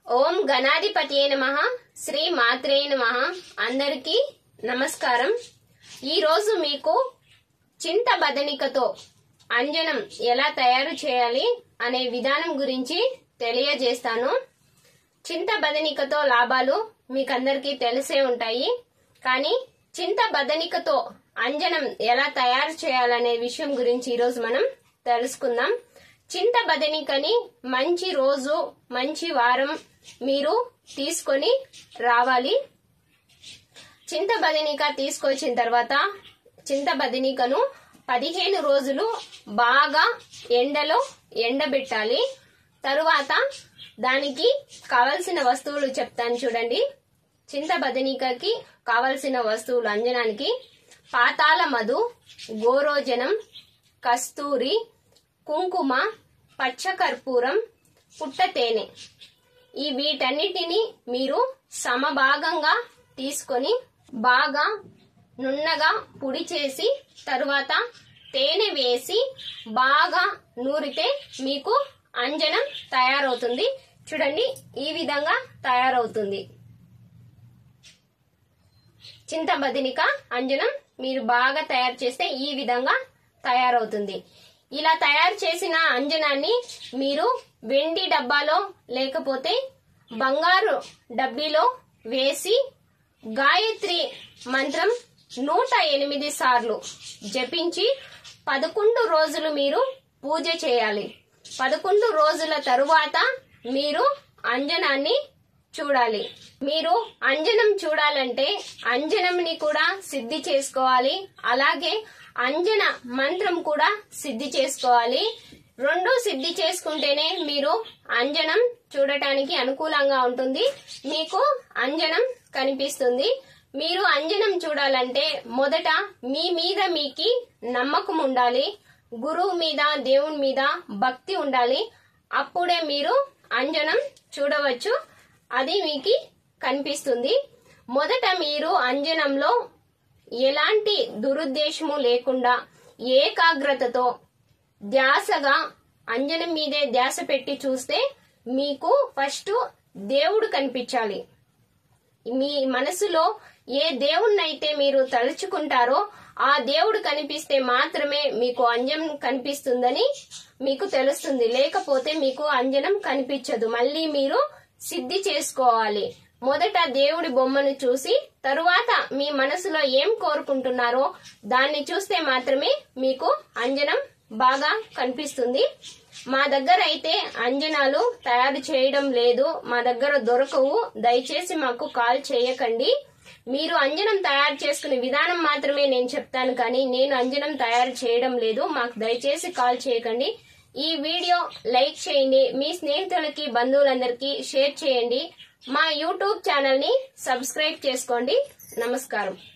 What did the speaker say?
ఓం గణాధిపతి నమ శ్రీ మాత్రే నమ అందరికీ నమస్కారం ఈరోజు మీకు చింత బదనికతో అంజనం ఎలా తయారు చేయాలి అనే విధానం గురించి తెలియజేస్తాను చింత బదనికతో లాభాలు మీకందరికీ తెలిసే ఉంటాయి కానీ చింత బదనికతో అంజనం ఎలా తయారు చేయాలనే విషయం గురించి ఈరోజు మనం తెలుసుకుందాం చింత బదనికని మంచి రోజు మంచి వారం మీరు తీసుకొని రావాలి చింత బదనిక తీసుకొచ్చిన తర్వాత చింత బదనికను పదిహేను రోజులు బాగా ఎండలో ఎండబెట్టాలి తరువాత దానికి కావలసిన వస్తువులు చెప్తాను చూడండి చింత బదనికకి కావలసిన వస్తువులు అంజనానికి పాతాల మధు గోరోజనం కస్తూరి కుంకుమ పచ్చకర్పూరం పుట్ట తేనె ఈ వీటన్నిటిని మీరు సమభాగంగా తీసుకొని బాగా నున్నగా పొడి చేసి తరువాత తేనె వేసి బాగా నూరితే మీకు అంజనం తయారవుతుంది చూడండి ఈ విధంగా తయారవుతుంది చింతబదినిక అంజనం మీరు బాగా తయారు చేస్తే ఈ విధంగా తయారవుతుంది ఇలా తయారు చేసిన అంజనాన్ని మీరు వెండి డబ్బాలో లేకపోతే బంగారు డబ్బీలో వేసి గాయత్రి మంత్రం నూట ఎనిమిది సార్లు జపించి పదకొండు రోజులు మీరు పూజ చేయాలి పదకొండు రోజుల తరువాత మీరు అంజనాన్ని చూడాలి మీరు అంజనం చూడాలంటే అంజనంని కూడా సిద్ధి చేసుకోవాలి అలాగే అంజన మంత్రం కూడా సిద్ధి చేసుకోవాలి రెండు సిద్ధి చేసుకుంటేనే మీరు అంజనం చూడటానికి అనుకూలంగా ఉంటుంది మీకు అంజనం కనిపిస్తుంది మీరు అంజనం చూడాలంటే మొదట మీ మీద మీకి నమ్మకం ఉండాలి గురువు మీద దేవుని మీద భక్తి ఉండాలి అప్పుడే మీరు అంజనం చూడవచ్చు అది మీకు కనిపిస్తుంది మొదట మీరు అంజనంలో ఎలాంటి దురుద్దేశము లేకుండా ఏకాగ్రతతో ధ్యాసగా అంజనం మీదే ధ్యాస పెట్టి చూస్తే మీకు ఫస్ట్ దేవుడు కనిపించాలి మీ మనసులో ఏ దేవుణ్ణైతే మీరు తలుచుకుంటారో ఆ దేవుడు కనిపిస్తే మాత్రమే మీకు అంజనం కనిపిస్తుందని మీకు తెలుస్తుంది లేకపోతే మీకు అంజనం కనిపించదు మళ్ళీ మీరు సిద్ధి చేసుకోవాలి మొదట దేవుడి బొమ్మను చూసి తరువాత మీ మనసులో ఏం కోరుకుంటున్నారో దాన్ని చూస్తే మాత్రమే మీకు అంజనం బాగా కనిపిస్తుంది మా దగ్గర అయితే అంజనాలు తయారు చేయడం లేదు మా దగ్గర దొరకవు దయచేసి మాకు కాల్ చేయకండి మీరు అంజనం తయారు చేసుకునే విధానం మాత్రమే నేను చెప్తాను కానీ నేను అంజనం తయారు చేయడం లేదు మాకు దయచేసి కాల్ చేయకండి ఈ వీడియో లైక్ చేయండి మీ స్నేహితులకి బంధువులందరికీ షేర్ చేయండి మా యూట్యూబ్ ఛానల్ ని సబ్స్క్రైబ్ చేసుకోండి నమస్కారం